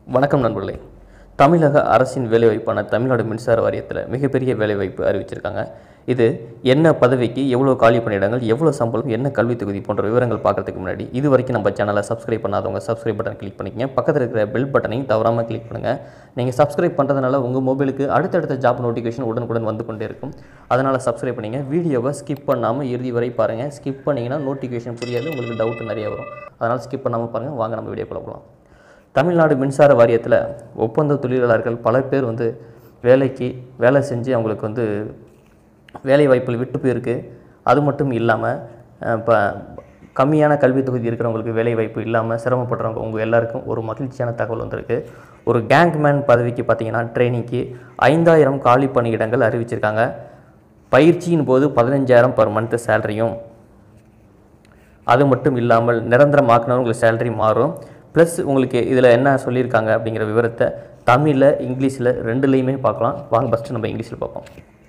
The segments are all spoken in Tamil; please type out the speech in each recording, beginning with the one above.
வணக்கம் நண்பர்களே தமிழக அரசின் வேலைவாய்ப்பான தமிழ்நாடு மின்சார வாரியத்தில் மிகப்பெரிய வேலைவாய்ப்பு அறிவிச்சிருக்காங்க இது என்ன பதவிக்கு எவ்வளோ காலி பணியிடங்கள் எவ்வளோ சம்பளம் என்ன கல்வி தொகுதி போன்ற விவரங்கள் பார்க்கறதுக்கு முன்னாடி இது வரைக்கும் நம்ம சேனலை சப்ஸ்கிரைப் பண்ணாதவங்க சப்ஸ்கிரைப் பட்டன் கிளிக் பண்ணிக்கங்க பக்கத்தில் இருக்கிற பெல் பட்டனையும் தவறாமல் கிளிக் பண்ணுங்கள் நீங்கள் சப்ஸ்கிரைப் பண்ணுறதுனால உங்கள் மொபைலுக்கு அடுத்தடுத்த ஜாப் நோட்டிஃபிகேஷன் உடனுக்குடன் வந்து கொண்டே இருக்கும் அதனால் சப்ஸ்கிரைப் பண்ணிங்க வீடியோவை ஸ்கிப் பண்ணாமல் இறுதி வரை பாருங்கள் ஸ்கிப் பண்ணிங்கன்னா நோட்டிஃபிகேஷன் புரியாது உங்களுக்கு டவுட் நிறைய வரும் அதனால் ஸ்கிப் பண்ணாமல் பாருங்கள் வாங்க நம்ம வீடியோக்குள்ள போகலாம் தமிழ்நாடு மின்சார வாரியத்தில் ஒப்பந்த தொழிலாளர்கள் பல பேர் வந்து வேலைக்கு வேலை செஞ்சு அவங்களுக்கு வந்து வேலை வாய்ப்புகள் விட்டு போயிருக்கு அது மட்டும் இல்லாமல் இப்போ கம்மியான கல்வி தொகுதி இருக்கிறவங்களுக்கு வேலை வாய்ப்பு இல்லாமல் சிரமப்படுறவங்க உங்கள் எல்லாருக்கும் ஒரு மகிழ்ச்சியான தகவல் வந்திருக்கு ஒரு கேங்க்மேன் பதவிக்கு பார்த்தீங்கன்னா ட்ரைனிங்க்கு ஐந்தாயிரம் காலி பணியிடங்கள் அறிவிச்சிருக்காங்க பயிற்சியின் போது பதினஞ்சாயிரம் பர் மந்த் சேலரியும் அது மட்டும் இல்லாமல் நிரந்தரமாக்கினா உங்களுக்கு சேலரி மாறும் ப்ளஸ் உங்களுக்கு இதில் என்ன சொல்லியிருக்காங்க அப்படிங்கிற விவரத்தை தமிழில் இங்கிலீஷில் ரெண்டுலேயுமே பார்க்கலாம் வாங்க ஃபஸ்ட்டு நம்ம இங்கிலீஷில் பார்ப்போம்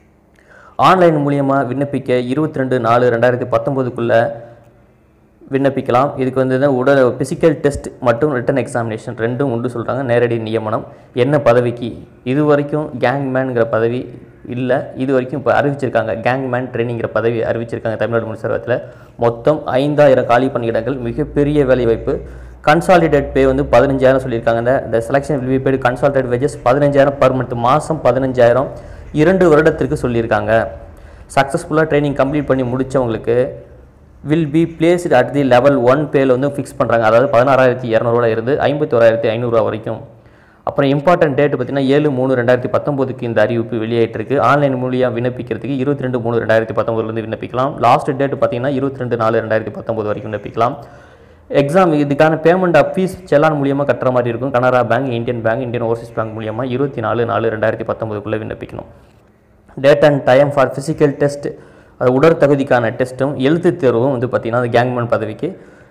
ஆன்லைன் மூலியமாக விண்ணப்பிக்க இருபத்தி ரெண்டு நாலு ரெண்டாயிரத்தி பத்தொம்போதுக்குள்ளே விண்ணப்பிக்கலாம் இதுக்கு வந்து உடல் ஃபிசிக்கல் டெஸ்ட் மற்றும் ரிட்டன் எக்ஸாமினேஷன் ரெண்டும் உண்டு சொல்கிறாங்க நேரடி நியமனம் என்ன பதவிக்கு இது வரைக்கும் கேங்மேனுங்கிற பதவி இல்லை இது வரைக்கும் இப்போ அறிவிச்சிருக்காங்க கேங்மேன் ட்ரைனிங்கிற பதவி அறிவிச்சிருக்காங்க தமிழ்நாடு மின்சாரத்தில் மொத்தம் ஐந்தாயிரம் காலி பணியிடங்கள் மிகப்பெரிய வேலைவாய்ப்பு கன்சாலிடேட் பே வந்து பதினஞ்சாயிரம் சொல்லியிருக்காங்க இந்த இந்த selection will be paid consolidated wages பதினஞ்சாயிரம் பர் மந்த் மாதம் பதினஞ்சாயிரம் இரண்டு வருடத்திற்கு சொல்லியிருக்காங்க சக்ஸஸ்ஃபுல்லாக ட்ரைனிங் கம்ப்ளீட் பண்ணி முடித்தவங்களுக்கு will be placed at the level one பேல வந்து ஃபிக்ஸ் பண்ணுறாங்க அதாவது பதினாறாயிரத்தி இரநூறுவா இருந்து ஐம்பத்தி ஓராயிரத்தி ஐநூறுரூவா வரைக்கும் அப்புறம் இம்பார்ட்டன்ட் டேட் பார்த்தீங்கன்னா ஏழு மூணு ரெண்டாயிரத்தி பத்தொம்போதுக்கு இந்த அறிவிப்பு வெளியாயிட்டிருக்கு ஆன்லைன் மூலியம் விண்ணப்பிக்கிறதுக்கு இருபத்தி ரெண்டு மூணு ரெண்டாயிரத்தி பத்தொம்போதுலேருந்து விண்ணப்பிக்கலாம் லாஸ்ட் டேட் பார்த்தீங்கன்னா இருபத்தி ரெண்டு நாலு ரெண்டாயிரத்தி பத்தொம்போது வரைக்கும் விண்ணப்பிக்கலாம் எக்ஸாம் இதுக்கான பேமெண்ட் ஆஃப் ஃபீஸ் செல்லான் மூலியமாக கட்டுற மாதிரி இருக்கும் Canara bank Indian bank Indian overseas bank மூலியமாக இருபத்தி நாலு நாலு ரெண்டாயிரத்தி பத்தொம்போதுக்குள்ளே விண்ணப்பிக்கணும் date and time for physical test அது உடற்தகுதிக்கான டெஸ்ட்டும் எழுத்து தேர்வும் வந்து பார்த்திங்கன்னா அந்த கேங்மேன் பதவிக்கு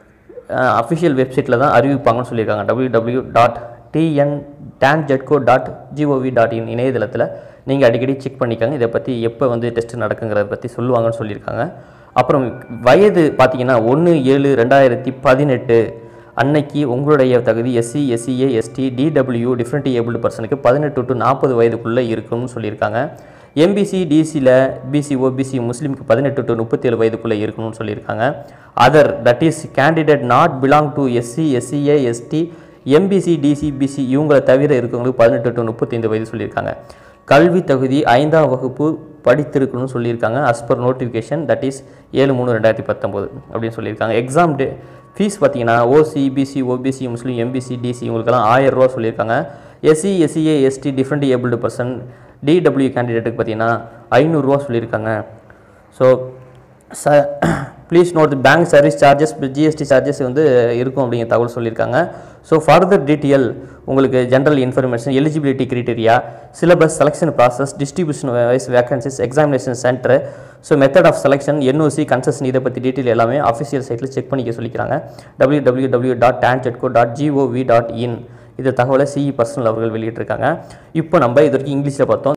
அஃபிஷியல் வெப்சைட்டில் தான் அறிவிப்பாங்கன்னு சொல்லியிருக்காங்க W W dot TN TANGEDCO dot gov dot in இணையதளத்தில் நீங்கள் அடிக்கடி செக் பண்ணிக்கோங்க இதை பற்றி எப்போ வந்து டெஸ்ட் நடக்குங்கிறத பற்றி சொல்லுவாங்கன்னு சொல்லியிருக்காங்க அப்புறம் வயது பார்த்தீங்கன்னா ஒன்று ஏழு ரெண்டாயிரத்தி பதினெட்டு அன்னைக்கு உங்களுடைய தகுதி SC SCA ST DW different abled பர்சனுக்கு பதினெட்டு டு நாற்பது வயதுக்குள்ளே இருக்கும்னு சொல்லியிருக்காங்க எம்பிசி டிசியில் பிசி ஓபிசி முஸ்லீமுக்கு பதினெட்டு டு முப்பத்தேழு வயதுக்குள்ளே இருக்கணும்னு சொல்லியிருக்காங்க other that is candidate not belong to SC SCA ST MBC DC BC இவங்களை தவிர இருக்கவங்களுக்கு பதினெட்டு டு முப்பத்தைந்து வயது சொல்லியிருக்காங்க கல்வி தகுதி ஐந்தாம் வகுப்பு படித்திருக்கணும்னு சொல்லியிருக்காங்க as per notification that is ஏழு மூணு ரெண்டாயிரத்தி பத்தொம்போது அப்படின்னு சொல்லியிருக்காங்க எக்ஸாம் டே ஃபீஸ் பார்த்தீங்கன்னா OC BC OBC Muslim MBC DC இவங்களுக்கெல்லாம் ஆயிரம் ரூபா சொல்லியிருக்காங்க SC SCA ST different abled person DW கேண்டிடேட்டுக்கு பார்த்தீங்கன்னா ஐநூறுரூவா சொல்லியிருக்காங்க ஸோ ச please note bank service charges GST charges வந்து இருக்கும் அப்படிங்கிற தகவல் சொல்லியிருக்காங்க ஸோ ஃபர்தர் டீட்டெயில் உங்களுக்கு general information eligibility criteria syllabus selection process distribution wise vacancies examination centre so method of selection NOC concession இதை பற்றி டீட்டெயில் எல்லாமே அஃபிஷியல் சைட்டில் செக் பண்ணிக்க சொல்லிக்கிறாங்க W W W dot TANGEDCO dot gov dot in இந்த தகவலை சிஇ பர்சனல் அவர்கள் வெளியிட்டிருக்காங்க இப்போ நம்ம இது வரைக்கும் இங்கிலீஷில் பார்த்தோம்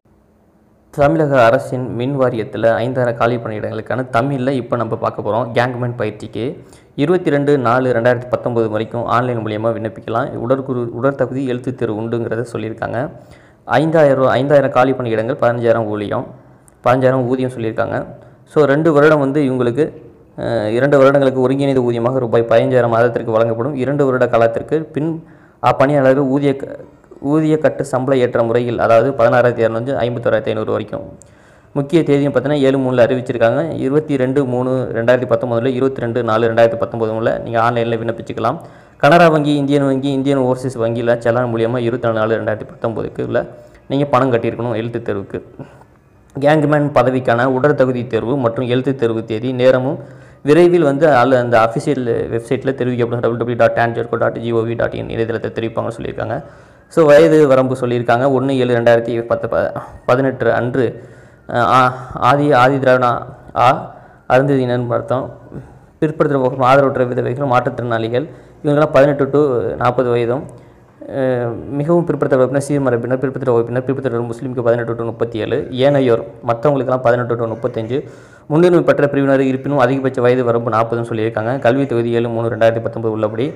தமிழக அரசின் மின் வாரியத்தில் ஐந்தாயிரம் காலி பணியிடங்களுக்கான தமிழில் இப்போ நம்ம பார்க்க போகிறோம் கேங்மேன் பயிற்சிக்கு இருபத்தி ரெண்டு நாலு ரெண்டாயிரத்தி பத்தொம்போது வரைக்கும் ஆன்லைன் மூலியமாக விண்ணப்பிக்கலாம் உடற்குறு உடற்தகுதி எழுத்து தேர்வு உண்டுங்கிறத சொல்லியிருக்காங்க ஐந்தாயிரம் ஐந்தாயிரம் காலி பணியிடங்கள் பதினஞ்சாயிரம் ஊதியம் பதினஞ்சாயிரம் ஊதியம் சொல்லியிருக்காங்க ஸோ ரெண்டு வருடம் வந்து இவங்களுக்கு அஹ், இரண்டு வருடங்களுக்கு ஒருங்கிணைந்த ஊதியமாக ரூபாய் பதினஞ்சாயிரம் மாதத்திற்கு வழங்கப்படும் இரண்டு வருட காலத்திற்கு பின் அப்பணியாளர்கள் ஊதிய க- ஊதிய கட்டு சம்பள ஏற்ற முறையில் அதாவது பதினாறாயிரத்தி இரநூறு ஐம்பத்தோராயிரத்தி ஐநூறு வரைக்கும் முக்கிய தேதியும் பார்த்தீங்கன்னா ஏழு மூணில் அறிவிச்சிருக்காங்க இருபத்தி ரெண்டு மூணு ரெண்டாயிரத்தி பத்தொம்போதில் இருபத்தி ரெண்டு நாலு ரெண்டாயிரத்தி பத்தொம்போதுல நீங்கள் ஆன்லைனில் விண்ணப்பிச்சுக்கலாம் கனரா வங்கி இந்தியன் வங்கி இந்தியன் ஓவர்சீஸ் வங்கியில் செலான் மூலியமாக இருபத்தி நாலு நாலு ரெண்டாயிரத்தி பத்தொம்போதுக்கு உள்ள நீங்கள் பணம் கட்டியிருக்கணும் எழுத்து தேர்வுக்கு கேங்மேன் பதவிக்கான உடற்தகுதி தேர்வு மற்றும் எழுத்து தேர்வு தேதி நேரமும் விரைவில் வந்து அல்ல அந்த அஃபிஷியல் வெப்சைட்டில் தெரிவிக்கப்படும் W W dot TANGEDCO dot gov dot in இணையதளத்தை தெரிவிப்பாங்கன்னு சொல்லியிருக்காங்க ஸோ வயது வரம்பு சொல்லியிருக்காங்க ஒன்று ஏழு ரெண்டாயிரத்தி பத்து ப பதினெட்டு அன்று அஹ், ஆ- ஆதி ஆதி திராவிட ஆ அருந்ததியினர் அர்த்தம் பிற்படுத்துகிற வகுப்பு ஆதரவற்ற விதவைகள் மாற்றுத்திறனாளிகள் இவங்கெல்லாம் பதினெட்டு டு நாற்பது வயதும் அஹ் மிகவும் பிற்படுத்த வகுப்பினர் சீர்மரப்பினர் பிற்படுத்த வகுப்பினர் பிற்படுத்த முஸ்லீமுக்கு பதினெட்டு டு முப்பத்தி ஏழு ஏனையோர் மற்றவங்களுக்கெல்லாம் பதினெட்டு டு முப்பத்தஞ்சு முன்னுரிமை பெற்ற பிரிவினர் இருப்பினும் அதிகபட்ச வயது வரம்பு நாற்பதுன்னு சொல்லியிருக்காங்க கல்வி தொகுதி ஏழு மூணு ரெண்டாயிரத்தி பத்தொன்பது உள்ளபடி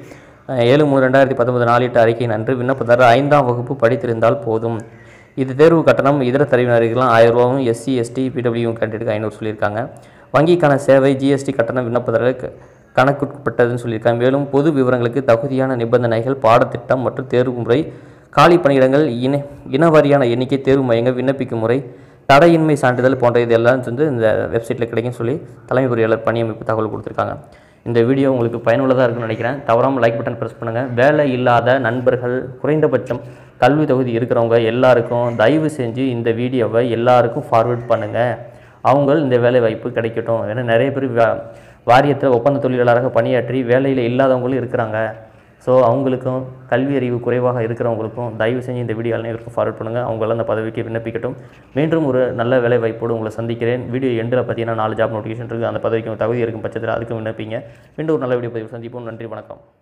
அஹ், ஏழு மூணு ரெண்டாயிரத்தி பத்தொன்பது நாளிட்ட அறிக்கையின் அன்று விண்ணப்பதாரர் ஐந்தாம் வகுப்பு படித்திருந்தால் போதும் இது தேர்வு கட்டணம் இதர தரவினருக்கெல்லாம் ஆயிரம் ரூபாவும் எஸ்சி எஸ்டி பிடபிள்யூ கேண்டிடேட்டுக்கு ஐநூறு சொல்லியிருக்காங்க வங்கிக்கான சேவை ஜிஎஸ்டி கட்டணம் விண்ணப்பதாரருக்கு கணக்குட்பட்டதுன்னு சொல்லியிருக்காங்க மேலும் பொது விவரங்களுக்கு தகுதியான நிபந்தனைகள் பாடத்திட்டம் மற்றும் தேர்வு முறை காலி பணியிடங்கள் இன இனவாரியான எண்ணிக்கை தேர்வு மையங்கள் விண்ணப்பிக்கும் முறை தடையின்மை சான்றிதழ் போன்ற இதெல்லாம் வந்து இந்த வெப்சைட்டில் கிடைக்கும்னு சொல்லி தலைமை பொறியாளர் பணியமைப்பு தகவல் கொடுத்துருக்காங்க இந்த வீடியோ உங்களுக்கு பயனுள்ளதாக இருக்கும்னு நினைக்கிறேன் தவறாமல் லைக் பட்டன் ப்ரெஸ் பண்ணுங்கள் வேலை இல்லாத நண்பர்கள் குறைந்தபட்சம் கல்வி தகுதி இருக்கிறவங்க எல்லாருக்கும் தயவு செஞ்சு இந்த வீடியோவை எல்லாருக்கும் ஃபார்வர்ட் பண்ணுங்கள் அவங்க இந்த வேலை வாய்ப்பு கிடைக்கட்டும் ஏன்னா நிறைய பேர் வாரியத்தில் ஒப்பந்த தொழிலாளராக பணியாற்றி வேலையில் இல்லாதவங்களும் இருக்கிறாங்க ஸோ அவங்களுக்கும் கல்வி அறிவு குறைவாக இருக்கிறவங்களுக்கும் தயவு செஞ்சு இந்த வீடியோ அனைவருக்கும் ஃபார்வர்ட் பண்ணுங்கள் அவங்களாம் அந்த பதவிக்கு விண்ணப்பிக்கட்டும் மீண்டும் ஒரு நல்ல வேலை வாய்ப்போடு உங்களை சந்திக்கிறேன் வீடியோ எண்டில் பார்த்தீங்கன்னா நாலு ஜாப் நோட்டிஃபிகேஷன் இருக்குது அந்த பதவிக்கு தகுதி இருக்கும் பட்சத்தில் அதுக்கும் விண்ணப்பிங்க மீண்டும் ஒரு நல்ல வீடியோ பதிவு சந்திப்போம் நன்றி வணக்கம்